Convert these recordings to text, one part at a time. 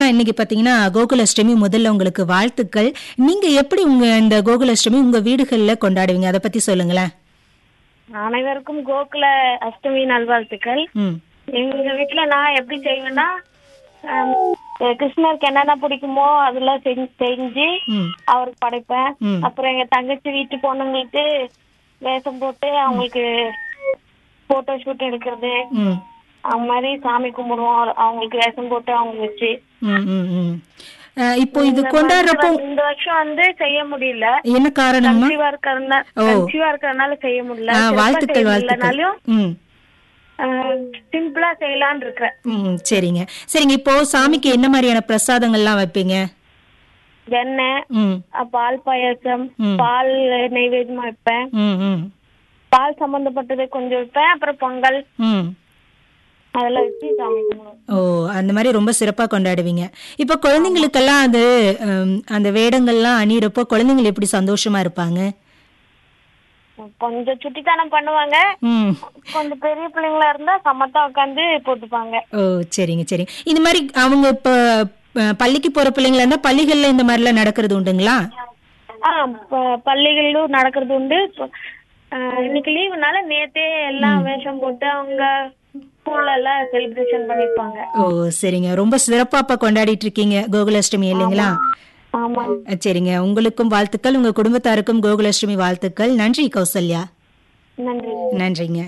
விசேஷமா இன்னைக்கு பாத்தீங்கன்னா கோகுலாஷ்டமி முதல்ல உங்களுக்கு வாழ்த்துக்கள் நீங்க எப்படி உங்க இந்த கோகுலாஷ்டமி உங்க வீடுகள்ல கொண்டாடுவீங்க அதை பத்தி சொல்லுங்களேன் அனைவருக்கும் கோகுல அஷ்டமி நல்வாழ்த்துக்கள் ம் எங்க வீட்டுல நான் எப்படி செய்வேன்னா ஆம், கிருஷ்ணருக்கு என்னென்ன பிடிக்குமோ அதெல்லாம் செஞ்சு செஞ்சு ம் அவருக்கு படைப்பேன் ம். அப்புறம் எங்க தங்கச்சி வீட்டு பொண்ணுங்களுக்கு வேஷம் போட்டு அவங்களுக்கு போட்டோ ஷூட் எடுக்கிறது ம் அந்த மாதிரி சாமி கும்பிடுவோம் அவங்களுக்கு வேஷம் போட்டு அவங்க வச்சு ம் ம் ம் அஹ், இப்போ இது கொண்டாடுறப்போ இந்த வருஷம் வந்து செய்ய முடியல என்ன காரணமா கன்சீவா இருக்கிறதுனால ஓ. கன்சீவா இருக்கிறதுனால செய்ய முடியல ஆ, சிறப்பா வாழ்த்துக்கள் செய்ய வாழ்த்துக்கள் முடியலனாலும் ம் சிம்பிளா செய்யலாம்னு இருக்கிறேன் ம் சரிங்க சரிங்க இப்போ சாமிக்கு என்ன மாதிரியான பிரசாதங்கள்லாம் வைப்பீங்க வெண்ணெய் ம் அஹ் பால் பாயாசம் ம். பால் நைவேத்தியமா வைப்பேன் ம் ம் பால் சம்பந்தப்பட்டது கொஞ்சம் வைப்பேன் அப்புறம் பொங்கல் ம் அதெல்லாம் வச்சு சாமி கும்பிடுவோம் ஓ அந்த மாதிரி ரொம்ப சிறப்பா கொண்டாடுவீங்க இப்போ குழந்தைங்களுக்கெல்லாம் அது ஹம், அந்த வேடங்கள்லாம் அணியிறப்போ குழந்தைங்க எப்படி சந்தோஷமா இருப்பாங்க கொஞ்சம் சுட்டித்தனம் பண்ணுவாங்க ம் கொஞ்சம் பெரிய பிள்ளைங்களா இருந்தா சமத்தா உட்காந்து போட்டுப்பாங்க ஓ சரிங்க சரிங்க இந்த மாதிரி அவங்க இப்போ அஹ், பள்ளிக்கு போற பிள்ளைங்களா இருந்தா பள்ளிகள்ல இந்த மாதிரிலாம் நடக்கிறது உண்டுங்களா ஆ ப- பள்ளிகளிலும் நடக்கிறது உண்டு இப்ப, அஹ், இன்னைக்கு லீவுனால நேத்தே எல்லாம் வேஷம் போட்டு அவங்க ஸ்கூல்ல எல்லாம் செலிப்ரேஷன் பண்ணிருப்பாங்க ஓ சரிங்க ரொம்ப சிறப்பா அப்ப கொண்டாடிட்டு இருக்கீங்க கோகுலாஷ்டமி இல்லைங்களா ஆமா அஹ், சரிங்க உங்களுக்கும் வாழ்த்துக்கள் உங்க குடும்பத்தாருக்கும் கோகுலாஷ்டமி வாழ்த்துக்கள் நன்றி கௌசல்யா நன்றி நன்றிங்க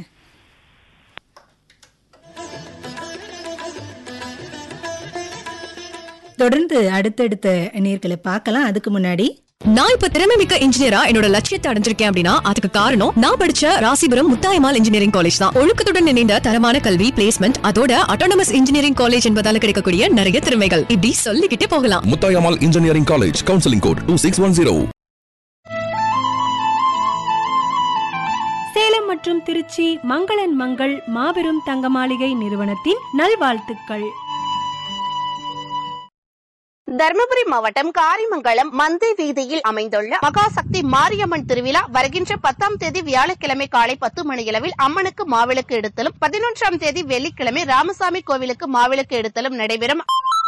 தொடர்ந்து அடுத்தடுத்த நேர்களை பார்க்கலாம் அதுக்கு முன்னாடி நான் இப்ப திறமை மிக்க இன்ஜினியரா என்னோட லட்சியத்தை அடைஞ்சிருக்கேன் அப்படின்னா அதுக்கு காரணம் நான் படிச்ச ராசிபுரம் முத்தாயமால் இன்ஜினியரிங் காலேஜ் தான் ஒழுக்கத்துடன் இணைந்த தரமான கல்வி பிளேஸ்மெண்ட் அதோட அட்டானமஸ் இன்ஜினியரிங் காலேஜ் என்பதால கிடைக்கக்கூடிய நிறைய திறமைகள் இப்படி சொல்லிக்கிட்டே போகலாம் Mutayamal Engineering College, Counseling Code 2610. Salem மற்றும் திருச்சி மங்களன் மங்கள் மாபெரும் தங்க மாளிகை நிறுவனத்தின் நல்வாழ்த்துக்கள் தர்மபுரி மாவட்டம் காரிமங்கலம் மந்தை வீதியில் அமைந்துள்ள மகாசக்தி மாரியம்மன் திருவிழா வருகின்ற பத்தாம் தேதி வியாழக்கிழமை காலை பத்து மணியளவில் அம்மனுக்கு மாவிளக்கு எடுத்தலும் பதினொன்றாம் தேதி வெள்ளிக்கிழமை ராமசாமி கோவிலுக்கு மாவிளக்கு எடுத்தலும் நடைபெறும்